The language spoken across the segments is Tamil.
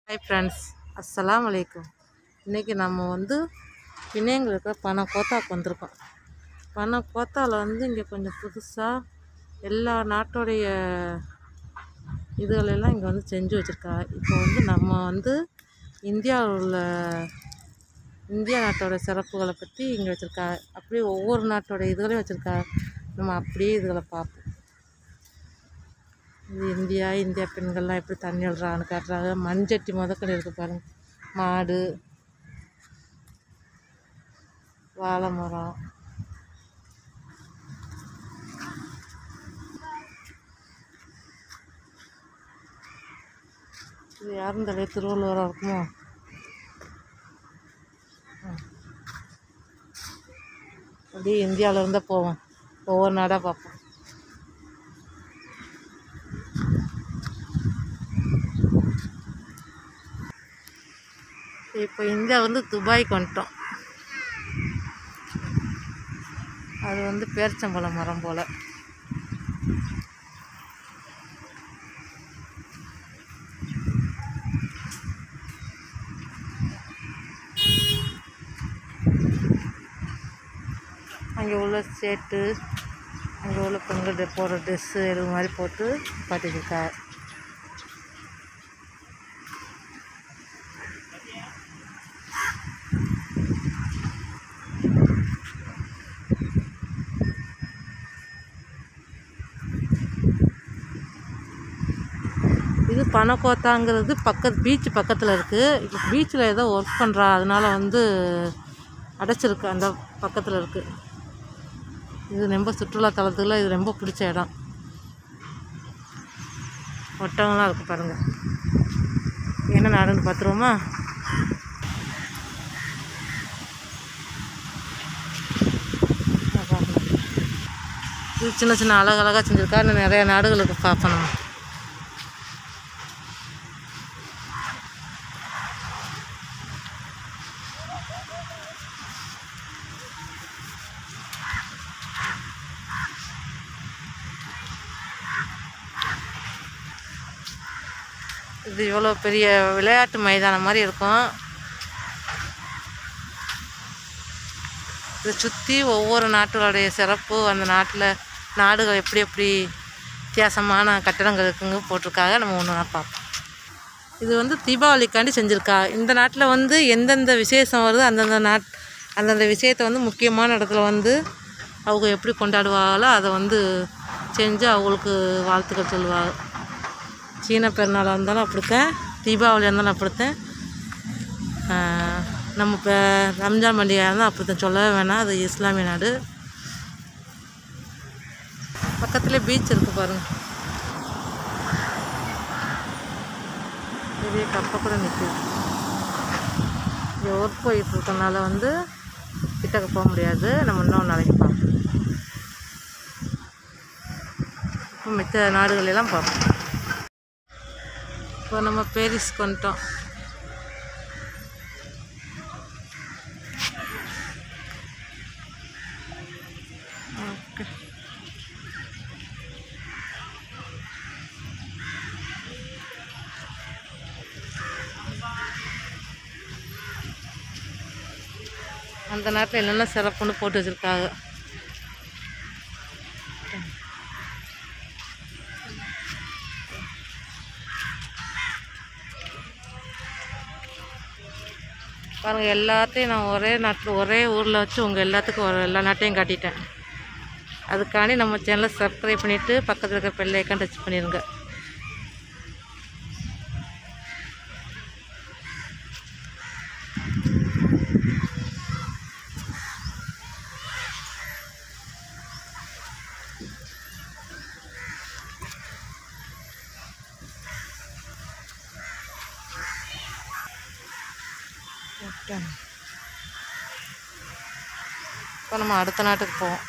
ஹாய் ஃப்ரெண்ட்ஸ் அஸ்ஸலாமு அலைக்கும் இன்றைக்கி நம்ம வந்து பிணையங்கள் இருக்கிற பனை கோத்தாக்கு வந்திருக்கோம் பனை கோத்தாவில் வந்து இங்கே கொஞ்சம் புதுசாக எல்லா நாட்டோடைய இதுகளெல்லாம் இங்கே வந்து செஞ்சு வச்சுருக்கா இப்போ வந்து நம்ம வந்து இந்தியாவில் உள்ள இந்தியா நாட்டோட சிறப்புகளை பற்றி இங்கே வச்சுருக்கா அப்படியே ஒவ்வொரு நாட்டோட இதுகளையும் வச்சுருக்கா நம்ம அப்படியே இதுகளை பார்ப்போம் இது இந்தியா இந்தியா பெண்கள்லாம் எப்படி தண்ணி விடுறான்னு காட்டுறாங்க மண்சட்டி முதக்கடை இருக்குது பாருங்க மாடு வாழை மரம் இது யாரும் தலைய திருவள்ளுவராக இருக்குமோ ம். அப்படியே இந்தியாவில் இருந்தால் போவோம் ஒவ்வொரு நாடாக பார்ப்போம் இப்போ இந்தியா வந்து துபாய்க்கு வந்துட்டோம் அது வந்து பேரிச்சம்பழம் மரம் போல் அங்கே உள்ள சேட்டு அங்கே உள்ள பெண்கள் போடுற ட்ரெஸ்ஸு இது மாதிரி போட்டு பாட்டிருக்கா இது பனக்கோத்தாங்கிறது பக்கத்து பீச் பக்கத்தில் இருக்குது இப்போ பீச்சில் ஏதோ ஒர்க் பண்ணுறா அதனால வந்து அடைச்சிருக்கு அந்த பக்கத்தில் இருக்குது இது ரொம்ப சுற்றுலாத்தலத்துக்குலாம் இது ரொம்ப பிடிச்ச இடம் ஒட்டகம்லாம் இருக்குது பாருங்கள் என்ன நாடுன்னு பார்த்துருவோமா இது சின்ன சின்ன அழகழகாக செஞ்சுருக்கா இன்னும் நிறைய நாடுகளுக்கு பார்ப்போம் நம்ம இது இவ்வளோ பெரிய விளையாட்டு மைதானம் மாதிரி இருக்கும் இதை சுற்றி ஒவ்வொரு நாட்டுடைய சிறப்பு அந்த நாட்டில் நாடுகள் எப்படி எப்படி வித்தியாசமான கட்டடங்கள் இருக்குங்க போட்டிருக்காங்க நம்ம ஒன்று ஒன்றா பார்ப்போம் இது வந்து தீபாவளிக்காண்டி செஞ்சுருக்கா இந்த நாட்டில் வந்து எந்தெந்த விசேஷம் வருதோ அந்தந்த நாட் அந்தந்த விஷயத்தை வந்து முக்கியமான இடத்துல வந்து அவங்க எப்படி கொண்டாடுவாங்களோ அதை வந்து செஞ்சு அவங்களுக்கு வாழ்த்துக்கள் சொல்லுவாங்க சீன பெருநாளாக இருந்தாலும் அப்படித்தான் தீபாவளியாக இருந்தாலும் அப்படித்தான் ஆஹ் நம்ம இப்போ ரம்ஜான் பண்டிகையாக இருந்தால் அப்படித்தான் சொல்லவே வேணாம் அது இஸ்லாமிய நாடு பக்கத்துலேயே பீச் இருக்குது பாருங்க பெரிய கப்பை கூட நிற்குது இங்கே ஒர்க் போயிட்டு இருக்கனால வந்து கிட்டக்க போக முடியாது நம்ம இன்னும் நாளைக்கு பார்ப்போம் இப்போ மித்த நாடுகள் எல்லாம் பார்ப்போம் இப்போ நம்ம பேரிஸ்க்கு வந்துட்டோம் ஓகே அந்த நாட்டில் என்னென்ன சிறப்புன்னு போட்டு வச்சுருக்காங்க பாருங்கள் எல்லாத்தையும் நான் ஒரே நாட்டில் ஒரே ஊரில் வச்சு உங்கள் எல்லாத்துக்கும் ஒரு எல்லா நாட்டையும் காட்டிட்டேன் அதுக்காண்டி நம்ம சேனலை சப்ஸ்கிரைப் பண்ணிவிட்டு பக்கத்தில் இருக்கிற பெல் ஐக்கான் டச் பண்ணிடுங்க ஓகே இப்போ நம்ம அடுத்த நாட்டுக்கு போவோம்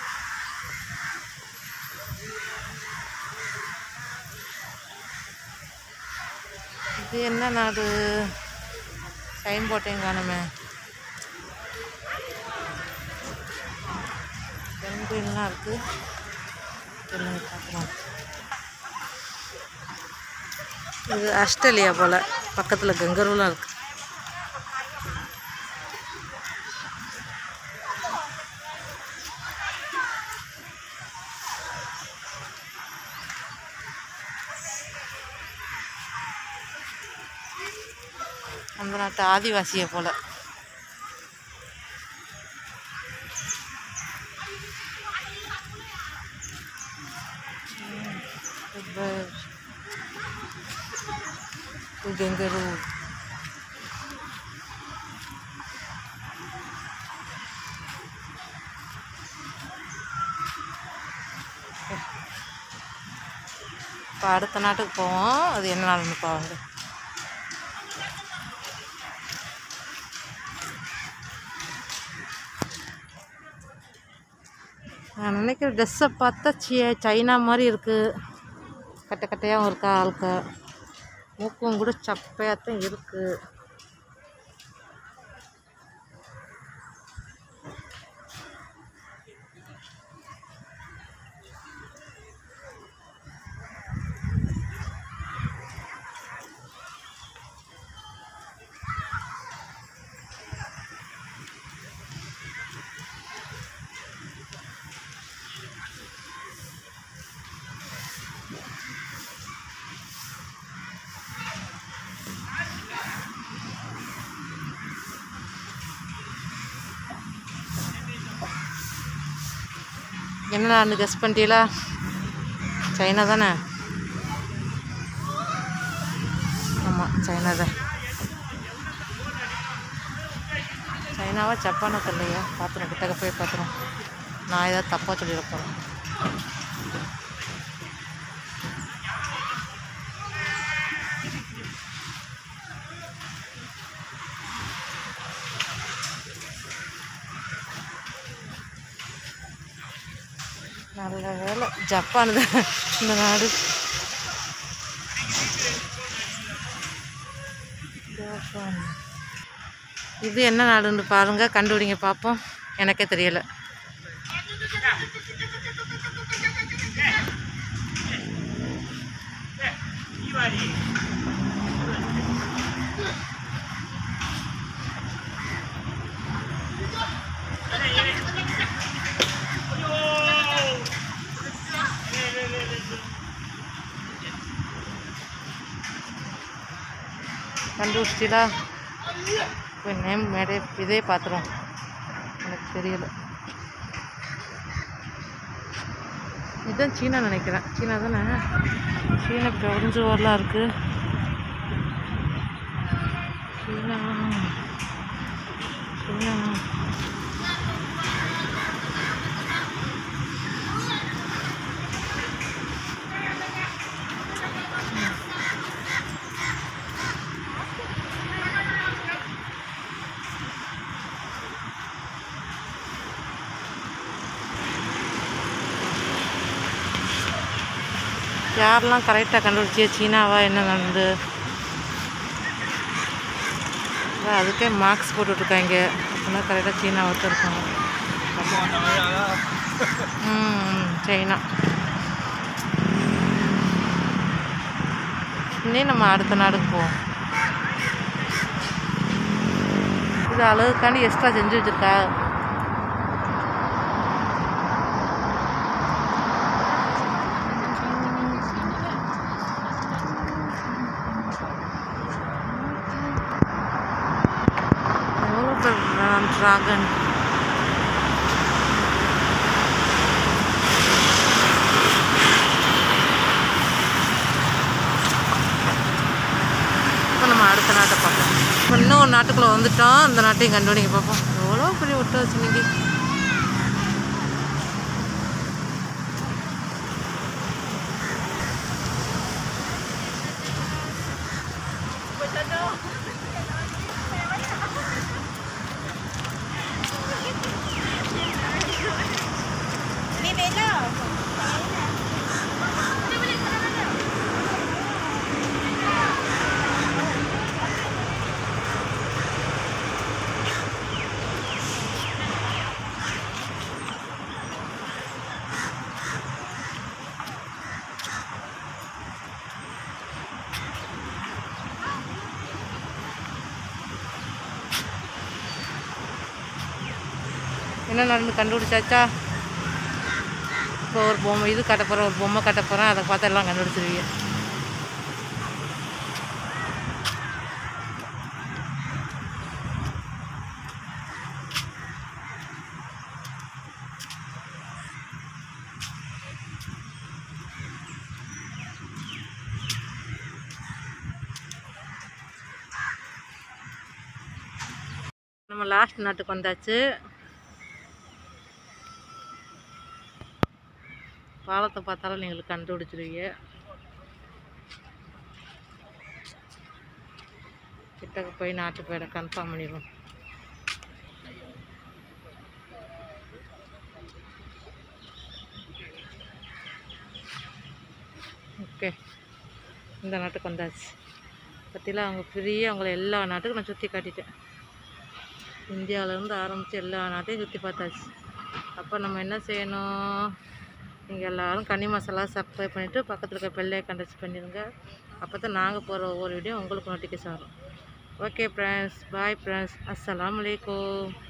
இது என்ன நாடு சைன் போட்டையும் காணுமே பெண்குயின்லாம் இருக்குது சொல்லுங்க பார்க்கலாம் இது ஆஸ்திரேலியா போல் பக்கத்தில் கங்கருலாம் இருக்குது அந்த நாட்டு ஆதிவாசியை போல் கெங்கரு இப்போ அடுத்த நாட்டுக்கு போவோம் அது என்ன நாள்னு பாருங்க நான் நினைக்கிற ட்ரெஸ்ஸை பார்த்தா சி சைனா மாதிரி இருக்குது கட்ட கட்டையாகவும் இருக்கா ஆளுக்க மூக்கும் கூட சப்பையாகத்தான் இருக்குது என்ன நான் கெஸ் பண்ணிட்டீங்களா சைனா தானே ஆமாம் சைனா தான் சைனாவா ஜப்பானா தெரியலையா பார்த்துரும் கிட்டக்க போய் பார்த்துரும் நான் ஏதாவது தப்பாக சொல்லிட போகிறேன் நல்ல வேலை ஜப்பான் தான் இந்த நாடு ஜப்பான் இது என்ன நாடுன்னு பாருங்க கண்டுபிடிங்க பார்ப்போம் எனக்கே தெரியல கண்டுபிடிச்சிட்டா போய் நேம் மேடே இதே பார்த்துருவோம் எனக்கு தெரியல இதுதான் சீனா நினைக்கிறேன் சீனா தானே சீனா பிறஞ்சு வரலாம் இருக்கு சீனா சீனா யாரெல்லாம் கரெக்டாக கண்டுபிடிச்சி சீனாவா என்ன நடந்து அதான் அதுக்கே மார்க்ஸ் போட்டுட்ருக்காங்க அப்படின்னா கரெக்டாக சீனாவை தான் இருக்காங்க ம் சைனா இன்னே நம்ம அடுத்த நாடுக்கு போவோம் இது அழகுக்காண்டி எக்ஸ்ட்ரா செஞ்சு வச்சுருக்கா எவ்வளோ பெரிய ட்ராகன் இப்போ நம்ம அடுத்த நாட்டை பார்ப்போம் இப்போ இன்னும் ஒரு நாட்டுக்குள்ளே வந்துட்டோம் அந்த நாட்டையும் கண்டுபிடிக்க பார்ப்போம் எவ்வளோ பெரிய ஒட்ட வச்சு இன்னைக்கு என்ன நடந்து கண்டுபிடிச்சாச்சா இப்போ ஒரு பொம்மை இது கட்ட போகிறேன் ஒரு பொம்மை கட்ட போகிறேன் அதை பார்த்து எல்லாம் கண்டுபிடிச்சிருவீங்க நம்ம லாஸ்ட் நாட்டுக்கு வந்தாச்சு பாலத்தை பார்த்தாலும் நீங்கள் கண்டுபிடிச்சிருவீங்க கிட்டக்க போய் நாட்டு பேரை கன்ஃபார்ம் பண்ணிடுவோம் ஓகே இந்த நாட்டுக்கு வந்தாச்சு பற்றிலாம் அவங்க ஃப்ரீயாக அவங்கள எல்லா நாட்டுக்கும் நான் சுற்றி காட்டிட்டேன் இந்தியாவிலேருந்து ஆரம்பித்து எல்லா நாட்டையும் சுற்றி பார்த்தாச்சு அப்போ நம்ம என்ன செய்யணும் நீங்கள் எல்லோரும் கன்னி மசாலா சப்ஸ்கிரைப் பண்ணிவிட்டு பக்கத்தில் இருக்க பெல்லையை கண்டக்ட் பண்ணிடுங்க அப்போ தான் நாங்கள் போகிற ஒவ்வொரு வீடியோ உங்களுக்கு நோட்டிஃபிகேஷன் வரும் ஓகே ஃப்ரெண்ட்ஸ் பாய் ஃப்ரெண்ட்ஸ் அஸ்ஸலாமு அலைக்கும்